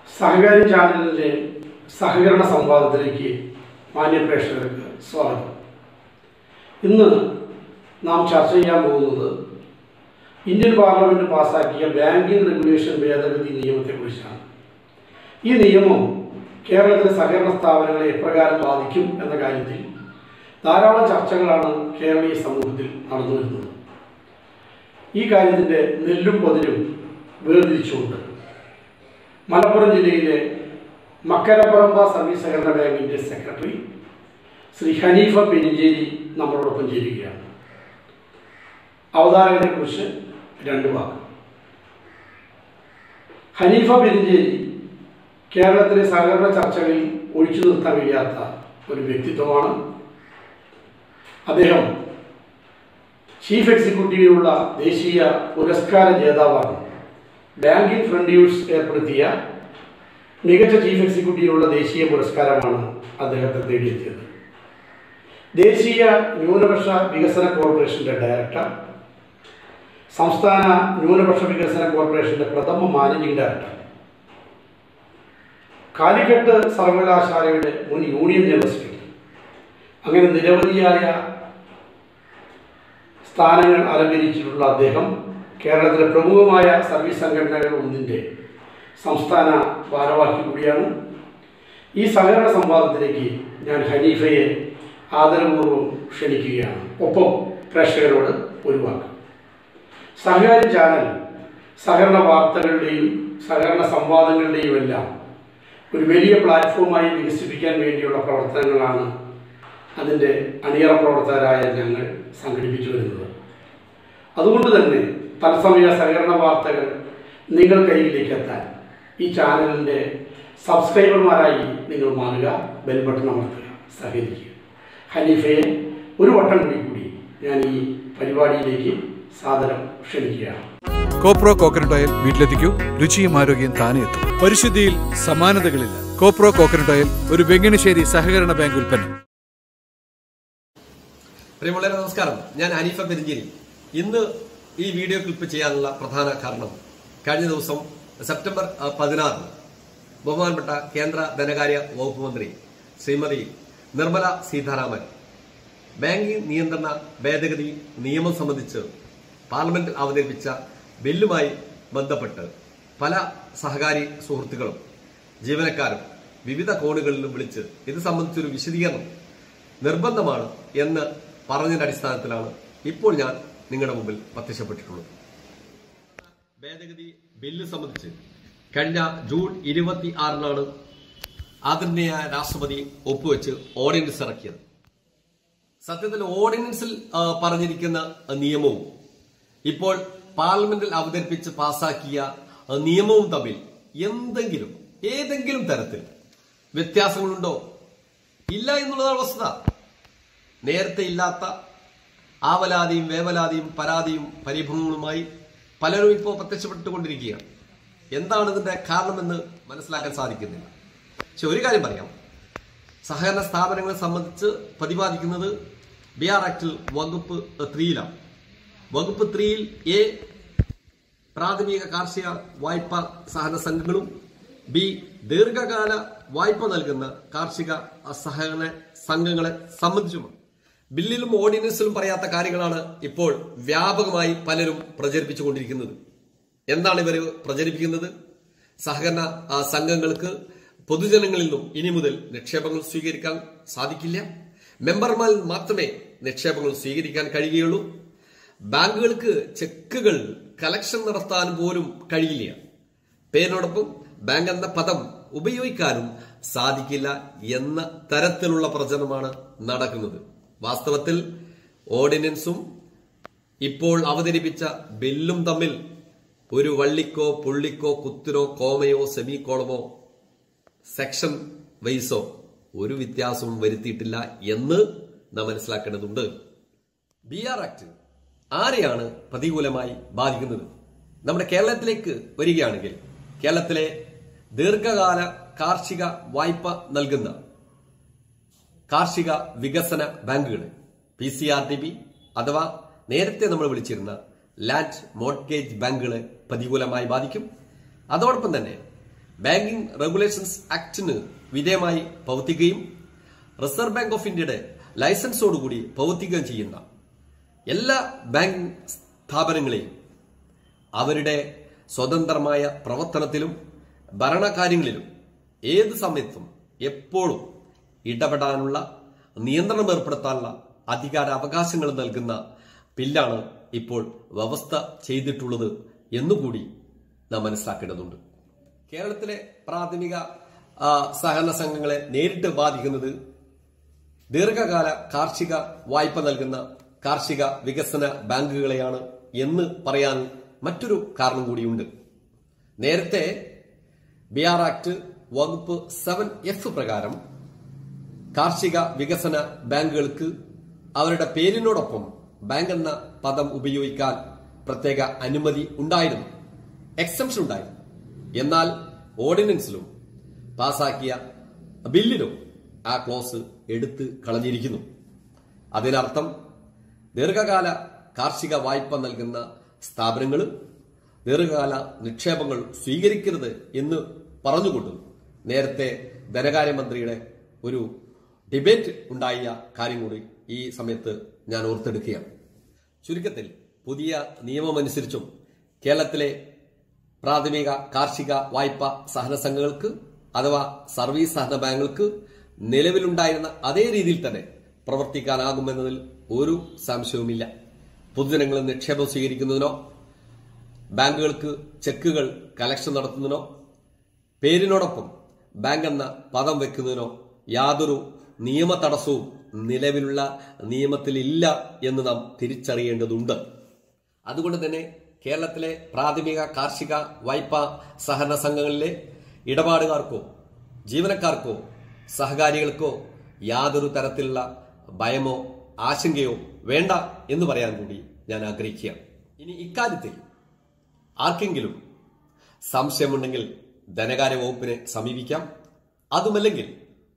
സഹകാരി ചാനലിലെ സഹകരണ സംവാദത്തിലേക്ക് മാന്യപ്രേക്ഷകർക്ക് സ്വാഗതം ഇന്ന് നാം ചർച്ച ചെയ്യാൻ പോകുന്നത് ഇന്ത്യൻ പാർലമെന്റ് പാസാക്കിയ ബാങ്കിംഗ് റെഗുലേഷൻ ഭേദഗതി നിയമത്തെക്കുറിച്ചാണ് ഈ നിയമം കേരളത്തിലെ സഹകരണ സ്ഥാപനങ്ങളെ എപ്രകാരം ബാധിക്കും എന്ന കാര്യത്തിൽ ധാരാളം ചർച്ചകളാണ് കേരളീയ സമൂഹത്തിൽ നടന്നു വരുന്നത് ഈ കാര്യത്തിൻ്റെ നെല്ലും പതിരും വേർതിരിച്ചുകൊണ്ട് മലപ്പുറം ജില്ലയിലെ മക്കരപ്പറമ്പ സർവീസ് സഹകരണ ബാങ്കിൻ്റെ സെക്രട്ടറി ശ്രീ ഹനീഫ പെരിഞ്ചേരി നമ്മളോടൊപ്പം ചേരുകയാണ് അവതാരകനെ കുറിച്ച് രണ്ട് വാക്ക് ഹനീഫ പെരിഞ്ചേരി കേരളത്തിലെ സഹകരണ ചർച്ചകളിൽ ഒഴിച്ചു നിർത്താൻ കഴിയാത്ത ഒരു വ്യക്തിത്വമാണ് അദ്ദേഹം ചീഫ് എക്സിക്യൂട്ടീവിനുള്ള ദേശീയ പുരസ്കാര ജേതാവാണ് ബാങ്കിംഗ് ഫ്രണ്ട്യൂസ് ഏർപ്പെടുത്തിയ മികച്ച ചീഫ് എക്സിക്യൂട്ടീവിനുള്ള ദേശീയ പുരസ്കാരമാണ് അദ്ദേഹത്തെ നേടിയെത്തിയത് ദേശീയ ന്യൂനപക്ഷ വികസന കോർപ്പറേഷന്റെ ഡയറക്ടർ സംസ്ഥാന ന്യൂനപക്ഷ വികസന കോർപ്പറേഷന്റെ പ്രഥമ മാനേജിംഗ് ഡയറക്ടർ കാലിക്കട്ട് സർവകലാശാലയുടെ മുൻ യൂണിയൻ ജനറൽ സെക്രട്ടറി അങ്ങനെ നിരവധിയായ സ്ഥാനങ്ങൾ അലങ്കരിച്ചിട്ടുള്ള അദ്ദേഹം കേരളത്തിലെ പ്രമുഖമായ സർവീസ് സംഘടനകൾ ഒന്നിൻ്റെ സംസ്ഥാന ഭാരവാഹി കൂടിയാണ് ഈ സഹകരണ സംവാദത്തിലേക്ക് ഞാൻ ഹനീഫയെ ആദരപൂർവ്വം ക്ഷണിക്കുകയാണ് ഒപ്പം പ്രേക്ഷകരോട് ഒരു വാക്ക് സഹകാരി ചാനൽ സഹകരണ വാർത്തകളുടെയും സഹകരണ സംവാദങ്ങളുടെയും എല്ലാം ഒരു വലിയ പ്ലാറ്റ്ഫോമായി വികസിപ്പിക്കാൻ വേണ്ടിയുള്ള പ്രവർത്തനങ്ങളാണ് അതിൻ്റെ അണിയറ പ്രവർത്തകരായ ഞങ്ങൾ സംഘടിപ്പിച്ചു വരുന്നത് അതുകൊണ്ട് തന്നെ തത്സമയ സഹകരണ വാർത്തകൾ നിങ്ങൾ കയ്യിലേക്ക് എത്താൻ ഈ ചാനലിൻ്റെ സബ്സ്ക്രൈബർമാരായി നിങ്ങൾ മാറുക ബെൽ ബട്ടൺ അമർത്തുക സഹകരിക്കുക ഹനീഫയെ ഒരു വട്ടം കൂടി കൂടി ഞാൻ ഈ പരിപാടിയിലേക്ക് സാദരം ക്ഷണിക്കുകയാണ് കോപ്രോ കോക്കനട്ട് ഓയിൽ വീട്ടിലെത്തിക്കൂ രുചിയും ആരോഗ്യം താനേ എത്തും പരിശുദ്ധിയിൽ സമാനതകളില്ല കോപ്രോ കോക്കനട്ട് ഓയിൽ ഒരു വെങ്ങണിശ്ശേരി സഹകരണ ബാങ്ക് ഉൽപ്പന്നം പ്രിയമുള്ളവരെ നമസ്കാരം ഞാൻ അനീഫ പെരിഞ്ചേരി ഇന്ന് ഈ വീഡിയോ ക്ലിപ്പ് ചെയ്യാനുള്ള പ്രധാന കാരണം കഴിഞ്ഞ ദിവസം സെപ്റ്റംബർ അഹ്, പതിനാറിന് ബഹുമാനപ്പെട്ട കേന്ദ്ര ധനകാര്യ വകുപ്പ് മന്ത്രി ശ്രീമതി നിർമ്മല സീതാരാമൻ ബാങ്കിംഗ് നിയന്ത്രണ ഭേദഗതി നിയമം സംബന്ധിച്ച് പാർലമെന്റിൽ അവതരിപ്പിച്ച ബില്ലുമായി ബന്ധപ്പെട്ട് പല സഹകാരി സുഹൃത്തുക്കളും ജീവനക്കാരും വിവിധ കോണുകളിലും വിളിച്ച് ഇത് സംബന്ധിച്ചൊരു വിശദീകരണം നിർബന്ധമാണ് എന്ന് പറഞ്ഞതിന്റെ അടിസ്ഥാനത്തിലാണ് ഇപ്പോൾ ഞാൻ നിങ്ങളുടെ മുമ്പിൽ പ്രത്യക്ഷപ്പെട്ടിട്ടുള്ളത് ഭേദഗതി ബില്ല് സംബന്ധിച്ച് കഴിഞ്ഞ ജൂൺ ഇരുപത്തി ആറിനാണ് ആദരണീയ രാഷ്ട്രപതി ഒപ്പുവെച്ച് ഓർഡിനൻസ് ഇറക്കിയത് സത്യത്തിൽ ഓർഡിനൻസിൽ ആ, പറഞ്ഞിരിക്കുന്ന ആ, നിയമവും ഇപ്പോൾ പാർലമെന്റിൽ അവതരിപ്പിച്ച് പാസാക്കിയ ആ, നിയമവും തമ്മിൽ എന്തെങ്കിലും ഏതെങ്കിലും തരത്തിൽ വ്യത്യാസങ്ങളുണ്ടോ ഇല്ല എന്നുള്ളതാണ് വസ്തുത നേരത്തെ ഇല്ലാത്ത ആവലാതിയും വേവലാതിയും പരാതിയും പരിഭവങ്ങളുമായി പലരും ഇപ്പോൾ പ്രത്യക്ഷപ്പെട്ടുകൊണ്ടിരിക്കുകയാണ് എന്താണ് ഇതിന്റെ കാരണമെന്ന് മനസ്സിലാക്കാൻ സാധിക്കുന്നില്ല പക്ഷെ ഒരു കാര്യം പറയാം സഹകരണ സ്ഥാപനങ്ങളെ സംബന്ധിച്ച് പ്രതിപാദിക്കുന്നത് ബി ആർ ആക്ടിൽ വകുപ്പ് ത്രീയിലാണ് വകുപ്പ് ത്രീയിൽ എ പ്രാഥമിക കാർഷിക വായ്പ സഹകരണ സംഘങ്ങളും ബി ദീർഘകാല വായ്പ നൽകുന്ന കാർഷിക സഹകരണ സംഘങ്ങളെ സംബന്ധിച്ചുമാണ് ബില്ലിലും ഓർഡിനൻസിലും പറയാത്ത കാര്യങ്ങളാണ് ഇപ്പോൾ വ്യാപകമായി പലരും പ്രചരിപ്പിച്ചുകൊണ്ടിരിക്കുന്നത് എന്താണ് ഇവർ പ്രചരിപ്പിക്കുന്നത് സഹകരണ ആ, സംഘങ്ങൾക്ക് പൊതുജനങ്ങളിൽ നിന്നും ഇനി മുതൽ നിക്ഷേപങ്ങൾ സ്വീകരിക്കാൻ സാധിക്കില്ല മെമ്പർമാരിൽ മാത്രമേ നിക്ഷേപങ്ങൾ സ്വീകരിക്കാൻ കഴിയുകയുള്ളൂ ബാങ്കുകൾക്ക് ചെക്കുകൾ കളക്ഷൻ നടത്താൻ പോലും കഴിയില്ല പേരിനോടൊപ്പം ബാങ്ക് എന്ന പദം ഉപയോഗിക്കാനും സാധിക്കില്ല എന്ന തരത്തിലുള്ള പ്രചരണമാണ് നടക്കുന്നത് വാസ്തവത്തിൽ ഓർഡിനൻസും ഇപ്പോൾ അവതരിപ്പിച്ച ബില്ലും തമ്മിൽ ഒരു വള്ളിക്കോ പുള്ളിക്കോ കുത്തിനോ കോമയോ സെമിക്കോളമോ സെക്ഷൻ വൈസോ ഒരു വ്യത്യാസവും വരുത്തിയിട്ടില്ല എന്ന് നാം മനസ്സിലാക്കേണ്ടതുണ്ട് ബി ആർ ആക്ട് ആരെയാണ് പ്രതികൂലമായി ബാധിക്കുന്നത് നമ്മുടെ കേരളത്തിലേക്ക് വരികയാണെങ്കിൽ കേരളത്തിലെ ദീർഘകാല കാർഷിക വായ്പ നൽകുന്ന കാർഷിക വികസന ബാങ്കുകൾ P C R T B അഥവാ നേരത്തെ നമ്മൾ വിളിച്ചിരുന്ന ലാൻഡ് മോർട്ട്ഗേജ് ബാങ്കുകളെ പ്രതികൂലമായി ബാധിക്കും അതോടൊപ്പം തന്നെ ബാങ്കിംഗ് റെഗുലേഷൻസ് ആക്ടിന് വിധേയമായി പ്രവർത്തിക്കുകയും റിസർവ് ബാങ്ക് ഓഫ് ഇന്ത്യയുടെ ലൈസൻസോടുകൂടി പ്രവർത്തിക്കുകയും ചെയ്യുന്ന എല്ലാ ബാങ്കിംഗ് സ്ഥാപനങ്ങളെയും അവരുടെ സ്വതന്ത്രമായ പ്രവർത്തനത്തിലും ഭരണകാര്യങ്ങളിലും ഏത് സമയത്തും എപ്പോഴും ഇടപെടാനുള്ള നിയന്ത്രണം ഏർപ്പെടുത്താനുള്ള അധികാര അവകാശങ്ങൾ നൽകുന്ന ബില്ലാണ് ഇപ്പോൾ വ്യവസ്ഥ ചെയ്തിട്ടുള്ളത് എന്നുകൂടി നാം മനസ്സിലാക്കേണ്ടതുണ്ട് കേരളത്തിലെ പ്രാഥമിക ആ, സഹകരണ സംഘങ്ങളെ നേരിട്ട് ബാധിക്കുന്നത് ദീർഘകാല കാർഷിക വായ്പ നൽകുന്ന കാർഷിക വികസന ബാങ്കുകളെയാണ് എന്ന് പറയാൻ മറ്റൊരു കാരണം കൂടിയുണ്ട് നേരത്തെ ബി ആർ ആക്ട് വകുപ്പ് സെവൻ എഫ് പ്രകാരം കാർഷിക വികസന ബാങ്കുകൾക്ക് അവരുടെ പേരിനോടൊപ്പം ബാങ്ക് എന്ന പദം ഉപയോഗിക്കാൻ പ്രത്യേക അനുമതി ഉണ്ടായിരുന്നു എക്സംഷൻ ഉണ്ടായിരുന്നു എന്നാൽ ഓർഡിനൻസിലും പാസാക്കിയ ബില്ലിലും ആ ക്ലോസ് എടുത്ത് കളഞ്ഞിരിക്കുന്നു അതിനർത്ഥം ദീർഘകാല കാർഷിക വായ്പ നൽകുന്ന സ്ഥാപനങ്ങൾ ദീർഘകാല നിക്ഷേപങ്ങൾ സ്വീകരിക്കരുത് എന്ന് പറഞ്ഞുകൊണ്ട് നേരത്തെ ധനകാര്യമന്ത്രിയുടെ ഒരു ഡിബേറ്റ് ഉണ്ടായ കാര്യം കൂടി ഈ സമയത്ത് ഞാൻ ഓർത്തെടുക്കുകയാണ് ചുരുക്കത്തിൽ പുതിയ നിയമമനുസരിച്ചും കേരളത്തിലെ പ്രാഥമിക കാർഷിക വായ്പ സഹന സംഘങ്ങൾക്ക് അഥവാ സർവീസ് സഹന ബാങ്കുകൾക്ക് നിലവിലുണ്ടായിരുന്ന അതേ രീതിയിൽ തന്നെ പ്രവർത്തിക്കാനാകുമെന്നതിൽ ഒരു സംശയവുമില്ല പൊതുജനങ്ങളിൽ നിക്ഷേപം സ്വീകരിക്കുന്നതിനോ ബാങ്കുകൾക്ക് ചെക്കുകൾ കലക്ഷൻ നടത്തുന്നതിനോ പേരിനോടൊപ്പം ബാങ്ക് എന്ന പദം വെക്കുന്നതിനോ യാതൊരു നിയമ തടസ്സവും നിലവിലുള്ള നിയമത്തിലില്ല എന്ന് നാം തിരിച്ചറിയേണ്ടതുണ്ട് അതുകൊണ്ട് തന്നെ കേരളത്തിലെ പ്രാഥമിക കാർഷിക വായ്പാ സഹകരണ സംഘങ്ങളിലെ ഇടപാടുകാർക്കോ ജീവനക്കാർക്കോ സഹകാരികൾക്കോ യാതൊരു തരത്തിലുള്ള ഭയമോ ആശങ്കയോ വേണ്ട എന്ന് പറയാൻ കൂടി ഞാൻ ആഗ്രഹിക്കുകയാണ് ഇനി ഇക്കാര്യത്തിൽ ആർക്കെങ്കിലും സംശയമുണ്ടെങ്കിൽ ധനകാര്യ വകുപ്പിനെ സമീപിക്കാം അതുമല്ലെങ്കിൽ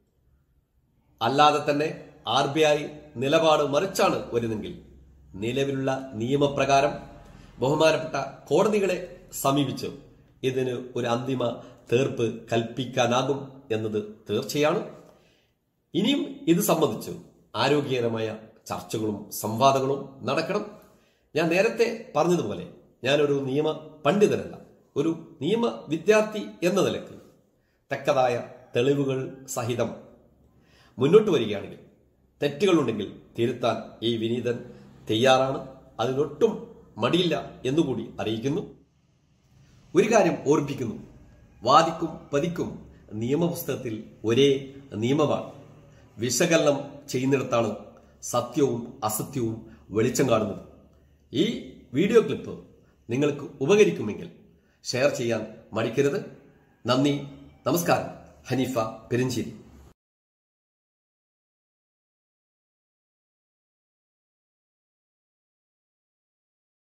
അല്ലാതെ തന്നെ ആർ ബി ഐ നിലപാട് മറിച്ചാണ് വരുന്നെങ്കിൽ നിലവിലുള്ള നിയമപ്രകാരം ബഹുമാനപ്പെട്ട കോടതികളെ സമീപിച്ച് ഇതിന് ഒരു അന്തിമ തീർപ്പ് കൽപ്പിക്കാനാകും എന്നത് തീർച്ചയാണ് ഇനിയും ഇത് സംബന്ധിച്ച് ആരോഗ്യകരമായ ചർച്ചകളും സംവാദങ്ങളും നടക്കണം ഞാൻ നേരത്തെ പറഞ്ഞതുപോലെ ഞാനൊരു നിയമ പണ്ഡിതനല്ല ഒരു നിയമ വിദ്യാർത്ഥി എന്ന നിലക്ക് തക്കതായ തെളിവുകൾ സഹിതം മുന്നോട്ട് വരികയാണെങ്കിൽ തെറ്റുകളുണ്ടെങ്കിൽ തിരുത്താൻ ഈ വിനീതൻ തയ്യാറാണ് അതിനൊട്ടും മടിയില്ല എന്നുകൂടി അറിയിക്കുന്നു ഒരു കാര്യം ഓർപ്പിക്കുന്നു വാദിക്കും പതിക്കും നിയമപുസ്തകത്തിൽ ഒരേ നിയമമാണ് വിശകലനം ചെയ്യുന്നിടത്താണ് സത്യവും അസത്യവും വെളിച്ചം കാണുന്നത് ഈ വീഡിയോ ക്ലിപ്പ് നിങ്ങൾക്ക് ഉപകരിക്കുമെങ്കിൽ ഷെയർ ചെയ്യാൻ മടിക്കരുത് നന്ദി നമസ്കാരം ഹനീഫ പെരിഞ്ചേരി